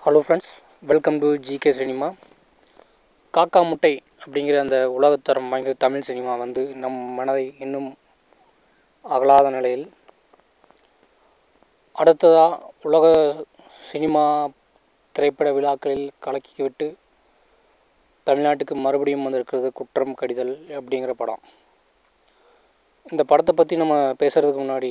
hello friends welcome to GK cinema Kaakka Muttai அப்படிங்கிற அந்த உலகத்தரம் வாய்ந்த தமிழ் சினிமா வந்து நம் மனதை இன்னும் அகலாத நிலையில் அடுத்ததாக உலக சினிமா திரைப்பட விழாக்களில் கலக்கிவிட்டு தமிழ்நாட்டுக்கு மறுபடியும் வந்திருக்கிறது குற்றம் கடிதல் அப்படிங்கிற படம் இந்த படத்தை பற்றி நம்ம பேசுகிறதுக்கு முன்னாடி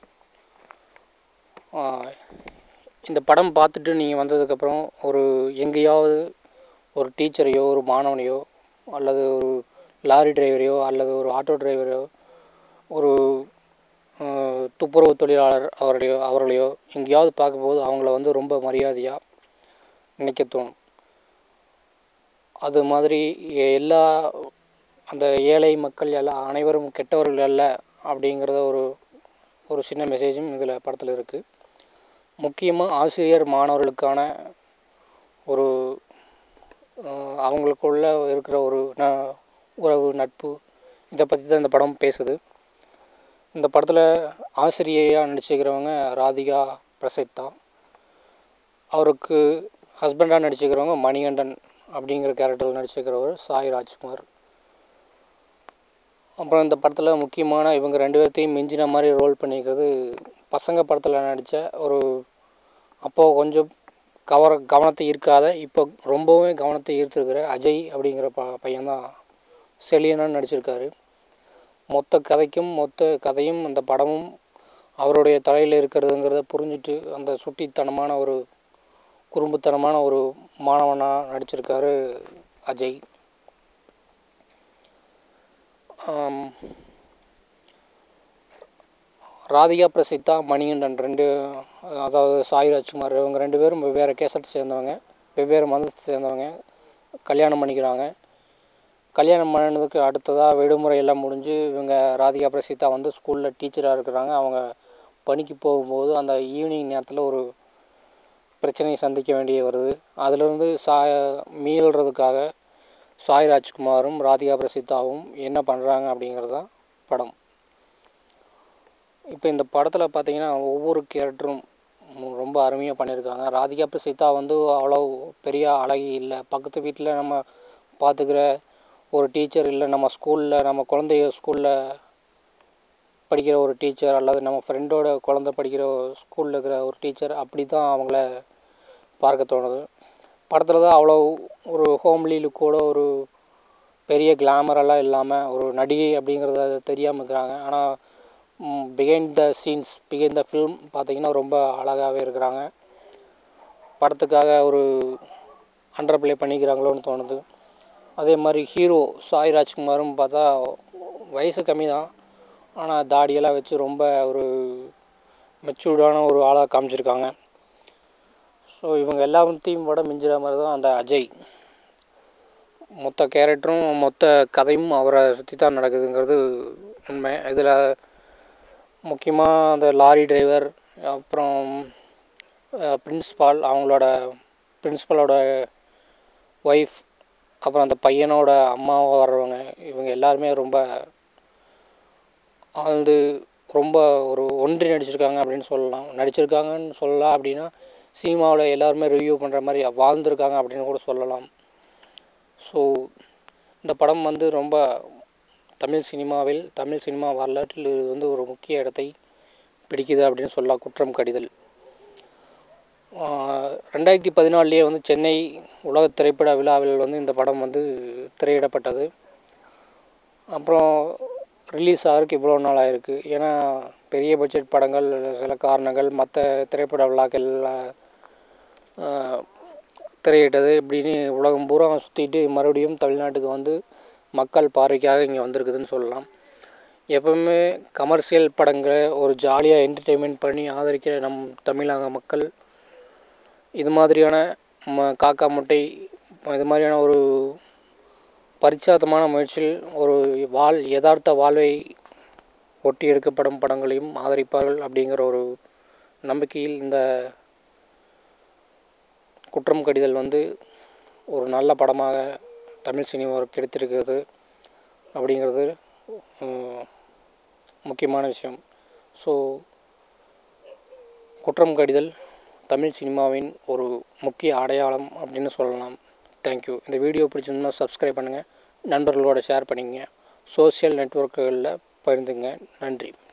ஆஹ், இந்த படம் பார்த்துட்டு நீங்கள் வந்ததுக்கப்புறம் ஒரு எங்கேயாவது ஒரு டீச்சரையோ ஒரு மாணவனையோ அல்லது ஒரு லாரி டிரைவரையோ அல்லது ஒரு ஆட்டோ டிரைவரையோ ஒரு ஆஹ், துப்புரவு தொழிலாளர் அவர்களையோ அவர்களையோ எங்கேயாவது பார்க்கும்போது அவங்கள வந்து ரொம்ப மரியாதையாக நினைக்க தோணும் அது மாதிரி எ- எல்லா அந்த ஏழை மக்கள் எல்லாம் அனைவரும் கெட்டவர்கள் அல்ல அப்படிங்கிறத ஒரு ஒரு சின்ன மெசேஜும் இதில் படத்தில் இருக்குது முக்கியமாக ஆசிரியர் மாணவர்களுக்கான ஒரு அஹ், அவங்களுக்குள்ள இருக்கிற ஒரு ந உறவு நட்பு இதை பற்றி தான் இந்த படம் பேசுது இந்த படத்தில் ஆசிரியையாக நடிச்சுக்கிறவங்க ராதிகா பிரசித்தா அவருக்கு ஹஸ்பண்டாக நடிச்சுக்கிறவங்க மணிகண்டன் அப்படிங்கிற கேரக்டரில் நடிச்சுக்கிறவர் சாய் ராஜ்குமார் அப்புறம் இந்த படத்தில் முக்கியமான இவங்க ரெண்டு பேர்த்தையும் மிஞ்சின மாதிரி ரோல் பண்ணிக்கிறது பசங்க படத்தில் நடித்த ஒரு அப்போ கொஞ்சம் கவர கவனத்தை ஈர்க்காத இப்போ ரொம்பவே கவனத்தை ஈர்த்திருக்கிற அஜய் அப்படிங்கிற ப பையன்தான் செலியனாக நடிச்சிருக்காரு மொத்த கதைக்கும் மொத்த கதையும் அந்த படமும் அவருடைய தலையில் இருக்கிறதுங்கிறத புரிஞ்சுட்டு அந்த சுட்டித்தனமான ஒரு குறும்புத்தனமான ஒரு மாணவனாக நடிச்சிருக்காரு அஜய் ஆம், ராதிகா பிரசித்தா மணிகண்டன் ரெண்டு அதாவது சாய் ராஜ்குமார் இவங்க ரெண்டு பேரும் வெவ்வேறு கேசட் சேர்ந்தவங்க வெவ்வேறு மதத்தை சேர்ந்தவங்க கல்யாணம் பண்ணிக்கிறாங்க கல்யாணம் பண்ணதுக்கு அடுத்ததாக விடுமுறை எல்லாம் முடிஞ்சு இவங்க ராதிகா பிரசித்தா வந்து ஸ்கூலில் டீச்சராக இருக்கிறாங்க அவங்க பணிக்கு போகும்போது அந்த ஈவினிங் நேரத்தில் ஒரு பிரச்சனையை சந்திக்க வேண்டிய வருது அதிலிருந்து சாய மீள்றதுக்காக சாய் ராஜ்குமாரும் ராதிகா பிரசித்தாவும் என்ன பண்ணுறாங்க அப்படிங்கிறது தான் படம் இப்போ இந்த படத்தில் பார்த்தீங்கன்னா ஒவ்வொரு கேரக்டரும் ரொம்ப அருமையாக பண்ணியிருக்காங்க ராதிகா பிரசித்தா வந்து அவ்வளோ பெரிய அழகி இல்லை பக்கத்து வீட்டில் நம்ம பார்த்துக்கிற ஒரு டீச்சர் இல்லை நம்ம ஸ்கூலில் நம்ம குழந்தைய ஸ்கூலில் படிக்கிற ஒரு டீச்சர் அல்லது நம்ம ஃப்ரெண்டோட குழந்தை படிக்கிற ஸ்கூலில் இருக்கிற ஒரு டீச்சர் அப்படி தான் அவங்கள பார்க்க தோணுது படத்தில் தான் அவ்வளோ ஒரு ஹோம்லி லுக்கோட ஒரு பெரிய கிளாமரெல்லாம் இல்லாமல் ஒரு நடிகை அப்படிங்கிறத தெரியாமல் இருக்கிறாங்க ஆனால் behind the scenes behind the film பார்த்தீங்கன்னா ரொம்ப அழகாகவே இருக்கிறாங்க படத்துக்காக ஒரு அண்டர் ப்ளே பண்ணிக்கிறாங்களோன்னு தோணுது அதே மாதிரி ஹீரோ சாய் ராஜ்குமாரும் பார்த்தா வயசு கம்மி தான் ஆனால் தாடியெல்லாம் வச்சு ரொம்ப ஒரு மெச்சூர்டான ஒரு ஆளாக காமிச்சிருக்காங்க ஸோ இவங்க எல்லாத்தையும் விட மிஞ்சுற மாதிரி தான் அந்த அஜய் மொத்த கேரக்டரும் மொத்த கதையும் அவரை சுற்றி தான் நடக்குதுங்கிறது உண்மை இதில் முக்கியமாக அந்த லாரி டிரைவர் அப்புறம் பிரின்ஸ்பால் அவங்களோட பிரின்ஸ்பலோட ஒய்ஃப் அப்புறம் அந்த பையனோட அம்மாவாக வர்றவங்க இவங்க எல்லாருமே ரொம்ப வந்து ரொம்ப ஒரு ஒன்றி நடிச்சிருக்காங்க அப்படின்னு சொல்லலாம் நடிச்சிருக்காங்கன்னு சொல்லலாம் அப்படின்னா சினிமாவில் எல்லாருமே ரிவ்யூ பண்ணுற மாதிரி வாழ்ந்திருக்காங்க அப்படின்னு கூட சொல்லலாம் ஸோ இந்த படம் வந்து ரொம்ப தமிழ் சினிமாவில் தமிழ் சினிமா வரலாற்றில் இது வந்து ஒரு முக்கிய இடத்தை பிடிக்குது அப்படின்னு சொல்லலாம் குற்றம் கடிதல் ஆஹ் ரெண்டாயிரத்தி பதினாலுலேயே வந்து சென்னை உலக திரைப்பட விழாவில் வந்து இந்த படம் வந்து திரையிடப்பட்டது அப்புறம் ரிலீஸ் ஆகிறதுக்கு இவ்வளோ நாள் ஆயிருக்கு ஏன்னா பெரிய பட்ஜெட் படங்கள் சில காரணங்கள் மற்ற திரைப்பட விழாக்கள் ஆஹ், திரையிட்டது இப்படின்னு உலகம் பூரா சுற்றிட்டு மறுபடியும் தமிழ்நாட்டுக்கு வந்து மக்கள் பார்வைக்காக இங்கே வந்திருக்குதுன்னு சொல்லலாம் எப்பவுமே கமர்ஷியல் படங்களை ஒரு ஜாலியாக என்டர்டெயின்மெண்ட் பண்ணி ஆதரிக்கிற நம் தமிழக மக்கள் இது மாதிரியான ம காக்கா முட்டை இது மாதிரியான ஒரு பரிச்சாத்தமான முயற்சியில் ஒரு வாழ் யதார்த்த வாழ்வை ஒட்டி எடுக்கப்படும் படங்களையும் ஆதரிப்பார்கள் அப்படிங்கிற ஒரு நம்பிக்கையில் இந்த குற்றம் கடிதல் வந்து ஒரு நல்ல படமாக தமிழ் சினிமாவுக்கு கிடைத்திருக்கிறது அப்படிங்கிறது உம், முக்கியமான விஷயம் ஸோ குற்றம் கடிதல் தமிழ் சினிமாவின் ஒரு முக்கிய அடையாளம் அப்படின்னு சொல்லலாம் தேங்க்யூ இந்த வீடியோ பிடிச்சிருந்தா சப்ஸ்கிரைப் பண்ணுங்கள் நண்பர்களோட ஷேர் பண்ணிக்கங்க சோஷியல் நெட்ஒர்க்குகளில் பகிர்ந்துங்க நன்றி